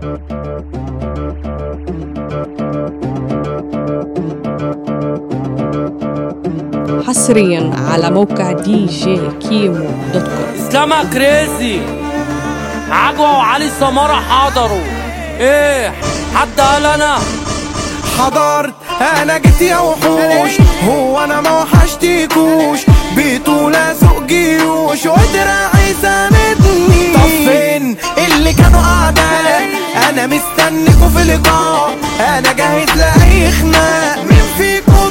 حصريا على موقع دي جي كيمو دوت كوم اسلامها كريزي عجوة وعلي سمارة حضروا ايه حد قال انا حضرت انا جيت يا وحوش هو انا ما وحشتيكوش بطولة سوق جيوش ودراعي ساندني طب فين اللي كانوا اعداء انا مستنيكوا في لقاء انا جاهز لاي خناق مين فيكوا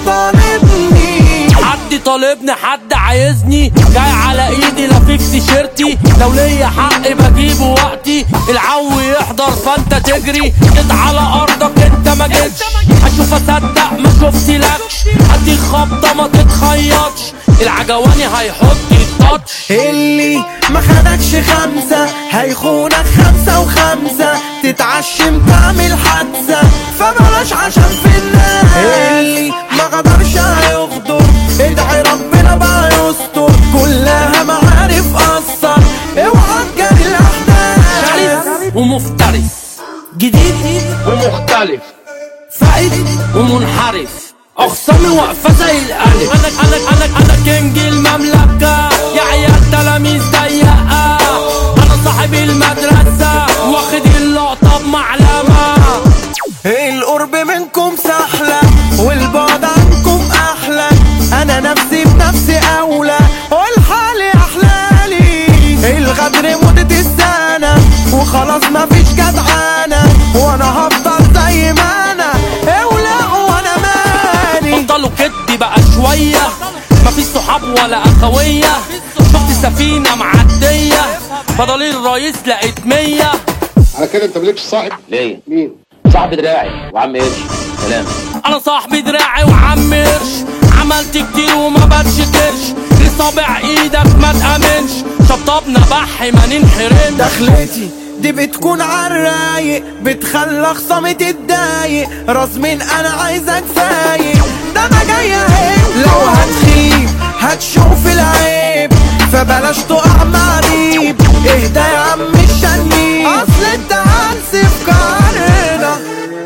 طالبني حد طالبني حد عايزني جاي على ايدي لفيف تيشيرتي لو ليا حق بجيبه وقتي العو يحضر فانت تجري جيت على ارضك انت ما جيتش اشوف اصدق ما شفتلكش ادي خبطه ما تتخيطش العجواني هيحط التاتش اللي ما خدكش خمسة هيخونك خمسة وخمسة تتعشم تعمل حادثة فبلاش عشان في الناس اللي ما غدرش هيغدر ادعي ربنا بقى يستر كلها معارف اثر اوعى تجاري الاحداث شرس ومفترس جديد ومختلف فائد ومنحرف اخصامي واقفه زي الالف انا انا انا انا كينج المملكه يا عيال تلاميذ ضيقه انا صاحب المدرسه واخد اللقطه بمعلمه القرب منكم سحلة والبعد عنكم أحلى أنا نفسي بنفسي أولى والحالي أحلالي الغدر مدة السنة وخلاص مفيش جدعانة وأنا هفضل زي ما أنا أولى وأنا ماني بطلوا كدي بقى شويه مفيش صحاب ولا اخويه شفت سفينه معديه بدل الرئيس لقيت مية على كده انت مالكش صاحب ليه؟ مين صاحب دراعي وعم قرش سلام انا صاحبي دراعي وعم قرش عملت كتير وما بتشكرش لصابع ايدك ما تامنش شطبنا بحي ما ننحرمش دخلتي دي بتكون عالرايق بتخلى خصامي تتضايق رسمين انا عايزك فايق ده انا جاي اهي لو هتخيب هتشوف العيب فبلاش تقع مع ريب اهدى يا عم الشنيب اصل انت هنسي في كارنا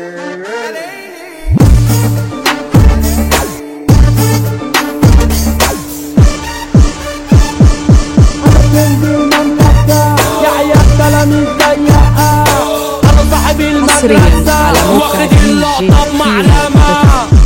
يا عيال تلاميذ ضيقه انا صاحب حصرياً المدرسه على موقع واخد DJ اللقطه كيمو. بمعلمه